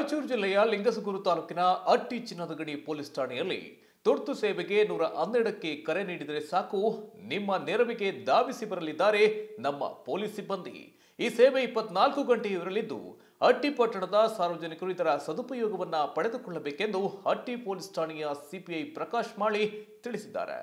ರಾಯಚೂರು ಜಿಲ್ಲೆಯ ಲಿಂಗಸಗೂರು ತಾಲೂಕಿನ ಅಟ್ಟಿ ಚಿನ್ನದ ಗಣಿ ಪೊಲೀಸ್ ಠಾಣೆಯಲ್ಲಿ ತುರ್ತು ಸೇವೆಗೆ ನೂರ ಹನ್ನೆರಡಕ್ಕೆ ಕರೆ ನೀಡಿದರೆ ಸಾಕು ನಿಮ್ಮ ನೆರವಿಗೆ ಧಾವಿಸಿ ಬರಲಿದ್ದಾರೆ ನಮ್ಮ ಪೊಲೀಸ್ ಸಿಬ್ಬಂದಿ ಈ ಸೇವೆ ಇಪ್ಪತ್ನಾಲ್ಕು ಗಂಟೆ ಇರಲಿದ್ದು ಅಟ್ಟಿ ಪಟ್ಟಣದ ಸಾರ್ವಜನಿಕರು ಇದರ ಸದುಪಯೋಗವನ್ನ ಪಡೆದುಕೊಳ್ಳಬೇಕೆಂದು ಅಟ್ಟಿ ಪೊಲೀಸ್ ಠಾಣೆಯ ಸಿಪಿಐ ಪ್ರಕಾಶ್ ಮಾಳಿ ತಿಳಿಸಿದ್ದಾರೆ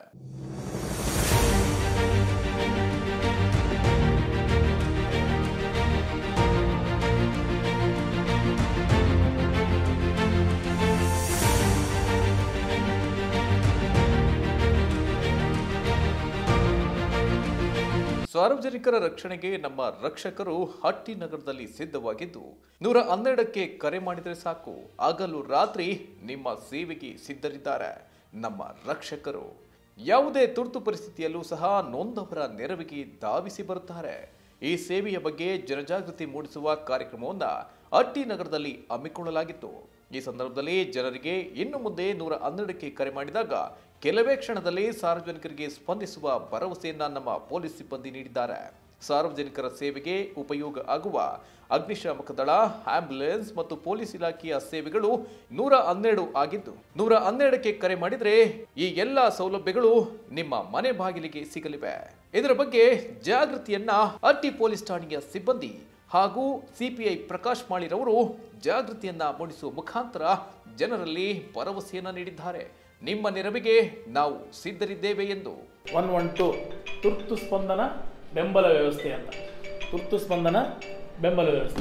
ಸಾರ್ವಜನಿಕರ ರಕ್ಷಣೆಗೆ ನಮ್ಮ ರಕ್ಷಕರು ಹಟ್ಟಿ ನಗರದಲ್ಲಿ ಸಿದ್ಧವಾಗಿದ್ದು ನೂರ ಹನ್ನೆರಡಕ್ಕೆ ಕರೆ ಮಾಡಿದರೆ ಸಾಕು ಆಗಲು ರಾತ್ರಿ ನಿಮ್ಮ ಸೇವೆಗೆ ಸಿದ್ಧರಿದ್ದಾರೆ ನಮ್ಮ ರಕ್ಷಕರು ಯಾವುದೇ ತುರ್ತು ಪರಿಸ್ಥಿತಿಯಲ್ಲೂ ಸಹ ನೊಂದವರ ನೆರವಿಗೆ ಧಾವಿಸಿ ಬರುತ್ತಾರೆ ಈ ಸೇವೆಯ ಬಗ್ಗೆ ಜನಜಾಗೃತಿ ಮೂಡಿಸುವ ಕಾರ್ಯಕ್ರಮವನ್ನ ಅಟ್ಟಿ ನಗರದಲ್ಲಿ ಹಮ್ಮಿಕೊಳ್ಳಲಾಗಿತ್ತು ಈ ಸಂದರ್ಭದಲ್ಲಿ ಜನರಿಗೆ ಇನ್ನು ಮುಂದೆ ನೂರ ಹನ್ನೆರಡಕ್ಕೆ ಕರೆ ಮಾಡಿದಾಗ ಕೆಲವೇ ಕ್ಷಣದಲ್ಲಿ ಸಾರ್ವಜನಿಕರಿಗೆ ಸ್ಪಂದಿಸುವ ಭರವಸೆಯನ್ನ ನಮ್ಮ ಪೊಲೀಸ್ ಸಿಬ್ಬಂದಿ ನೀಡಿದ್ದಾರೆ ಸಾರ್ವಜನಿಕರ ಸೇವೆಗೆ ಉಪಯೋಗ ಆಗುವ ಅಗ್ನಿಶಾಮಕ ದಳ ಆಂಬ್ಯುಲೆನ್ಸ್ ಮತ್ತು ಪೊಲೀಸ್ ಇಲಾಖೆಯ ಸೇವೆಗಳು ನೂರ ಹನ್ನೆರಡು ಆಗಿದ್ದು ನೂರ ಹನ್ನೆರಡಕ್ಕೆ ಕರೆ ಮಾಡಿದರೆ ಈ ಎಲ್ಲ ಸೌಲಭ್ಯಗಳು ನಿಮ್ಮ ಮನೆ ಬಾಗಿಲಿಗೆ ಸಿಗಲಿವೆ ಇದರ ಬಗ್ಗೆ ಜಾಗೃತಿಯನ್ನ ಅಟ್ಟಿ ಪೊಲೀಸ್ ಠಾಣೆಯ ಸಿಬ್ಬಂದಿ ಹಾಗೂ ಸಿಪಿಐ ಪ್ರಕಾಶ್ ಮಾಳಿರವರು ಜಾಗೃತಿಯನ್ನ ಮೂಡಿಸುವ ಮುಖಾಂತರ ಜನರಲ್ಲಿ ಭರವಸೆಯನ್ನ ನೀಡಿದ್ದಾರೆ ನಿಮ್ಮ ನೆರವಿಗೆ ನಾವು ಸಿದ್ಧರಿದ್ದೇವೆ ಎಂದು ಒನ್ ಒನ್ ಟು ತುರ್ತು ಸ್ಪಂದನ ಬೆಂಬಲ ವ್ಯವಸ್ಥೆ ಅಂತ ತುರ್ತು ಸ್ಪಂದನ ಬೆಂಬಲ ವ್ಯವಸ್ಥೆ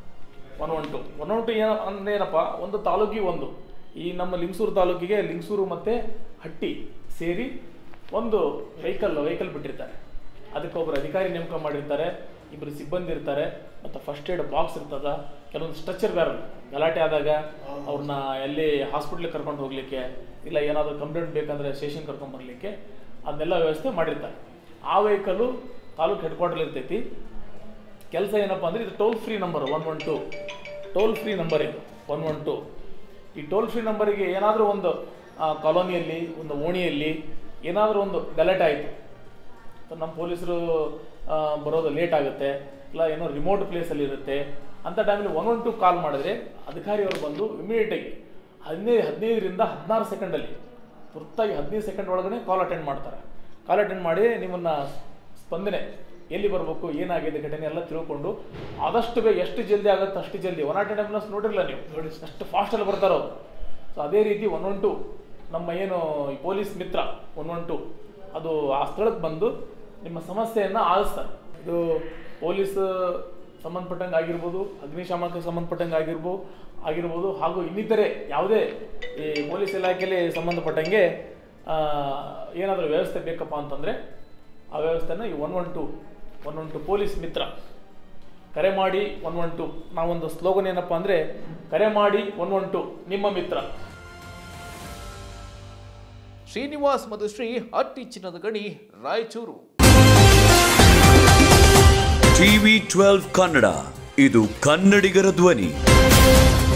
one one two one one two ಏನ ಅಂದ್ರೆ ಏನಪ್ಪ ಒಂದು ತಾಲೂಕಿಗೆ ಒಂದು ಈ ನಮ್ಮ ಲಿಂಗಸೂರು ತಾಲೂಕಿಗೆ ಲಿಂಗಸೂರು ಮತ್ತು ಹಟ್ಟಿ ಸೇರಿ ಒಂದು ವೆಹಿಕಲ್ ವೆಹಿಕಲ್ ಬಿಟ್ಟಿರ್ತಾರೆ ಅದಕ್ಕೆ ಒಬ್ಬರು ಅಧಿಕಾರಿ ನೇಮಕ ಮಾಡಿರ್ತಾರೆ ಇಬ್ಬರು ಸಿಬ್ಬಂದಿ ಇರ್ತಾರೆ ಮತ್ತು ಫಸ್ಟ್ ಏಡ್ ಬಾಕ್ಸ್ ಇರ್ತದ ಕೆಲವೊಂದು ಸ್ಟ್ರಕ್ಚರ್ ಬೇರೆ ಗಲಾಟೆ ಆದಾಗ ಅವ್ರನ್ನ ಎಲ್ಲಿ ಹಾಸ್ಪಿಟ್ಲಿಗೆ ಕರ್ಕೊಂಡು ಹೋಗ್ಲಿಕ್ಕೆ ಇಲ್ಲ ಏನಾದರೂ ಕಂಪ್ಲೇಂಟ್ ಬೇಕಂದ್ರೆ ಸ್ಟೇಷನ್ ಕರ್ಕೊಂಡು ಬರಲಿಕ್ಕೆ ಅದನ್ನೆಲ್ಲ ವ್ಯವಸ್ಥೆ ಮಾಡಿರ್ತಾರೆ ಆ ವೆಹಿಕಲ್ಲು ತಾಲೂಕು ಹೆಡ್ ಕ್ವಾರ್ಟರ್ ಇರ್ತೈತಿ ಕೆಲಸ ಏನಪ್ಪ ಅಂದರೆ ಇದು toll free number one one two toll free number ಇದು ಒನ್ ಒನ್ ಟು ಈ ಟೋಲ್ ಫ್ರೀ ನಂಬರಿಗೆ ಏನಾದರೂ ಒಂದು ಕಾಲೋನಿಯಲ್ಲಿ ಒಂದು ಓಣಿಯಲ್ಲಿ ಏನಾದರೂ ಒಂದು ಗಲಾಟೆ ಆಯಿತು ನಮ್ಮ ಪೊಲೀಸರು ಬರೋದು ಲೇಟ್ ಆಗುತ್ತೆ ಇಲ್ಲ ಏನೋ ರಿಮೋಟ್ ಪ್ಲೇಸಲ್ಲಿ ಇರುತ್ತೆ ಅಂಥ ಟೈಮಲ್ಲಿ ಒನ್ ಒನ್ ಟು ಕಾಲ್ ಮಾಡಿದ್ರೆ ಅಧಿಕಾರಿಯವರು ಬಂದು ಇಮಿಡಿಯೇಟಾಗಿ ಹದಿನೈದು ಹದಿನೈದರಿಂದ ಹದಿನಾರು ಸೆಕೆಂಡಲ್ಲಿ ತುರ್ತಾಗಿ ಹದಿನೈದು ಸೆಕೆಂಡ್ ಒಳಗಡೆ ಕಾಲ್ ಅಟೆಂಡ್ ಮಾಡ್ತಾರೆ ಕಾಲ್ ಅಟೆಂಡ್ ಮಾಡಿ ನಿಮ್ಮನ್ನು ಸ್ಪಂದನೆ ಎಲ್ಲಿ ಬರಬೇಕು ಏನಾಗಿದೆ ಘಟನೆ ಎಲ್ಲ ತಿಳ್ಕೊಂಡು ಆದಷ್ಟು ಬೇಗ ಎಷ್ಟು ಜಲ್ದಿ ಆಗುತ್ತೆ ಅಷ್ಟು ಜಲ್ದಿ ಒನ್ ನಾಟ್ ಆಂಬುಲೆನ್ಸ್ ನೋಡಿರಲ್ಲ ನೀವು ನೋಡಿ ಅಷ್ಟು ಫಾಸ್ಟಲ್ಲಿ ಬರ್ತಾರೆ ಅವರು ಸೊ ಅದೇ ರೀತಿ ಒನ್ ಒನ್ ಟು ನಮ್ಮ ಏನು ಈ police Mitra one one two ಅದು ಆ ಸ್ಥಳಕ್ಕೆ ಬಂದು ನಿಮ್ಮ ಸಮಸ್ಯೆಯನ್ನು ಆಲಿಸ್ತಾರೆ ಇದು ಪೊಲೀಸ್ ಸಂಬಂಧಪಟ್ಟಂಗೆ ಆಗಿರ್ಬೋದು ಅಗ್ನಿಶಾಮಕ ಸಂಬಂಧಪಟ್ಟಂಗೆ ಆಗಿರ್ಬೋದು ಆಗಿರ್ಬೋದು ಹಾಗೂ ಇನ್ನಿತರೆ ಯಾವುದೇ ಈ ಪೊಲೀಸ್ ಇಲಾಖೆಯಲ್ಲಿ ಸಂಬಂಧಪಟ್ಟಂಗೆ ಏನಾದರೂ ವ್ಯವಸ್ಥೆ ಬೇಕಪ್ಪ ಅಂತಂದರೆ ಆ ವ್ಯವಸ್ಥೆನ ಈ one one two one one two police Mitra ಕರೆ ಮಾಡಿ ಒನ್ ಒನ್ ಟು ನಾವೊಂದು ಸ್ಲೋಗನ್ ಏನಪ್ಪ ಅಂದರೆ ಕರೆ ಮಾಡಿ ಒನ್ ಒನ್ ಟು ನಿಮ್ಮ ಮಿತ್ರ ಶ್ರೀನಿವಾಸ್ ಮಧುಶ್ರೀ ಅಟ್ಟಿ ಚಿನ್ನದ ಗಣಿ ರಾಯಚೂರು ಟಿವಿ ಟ್ವೆಲ್ವ್ ಕನ್ನಡ ಇದು ಕನ್ನಡಿಗರ ಧ್ವನಿ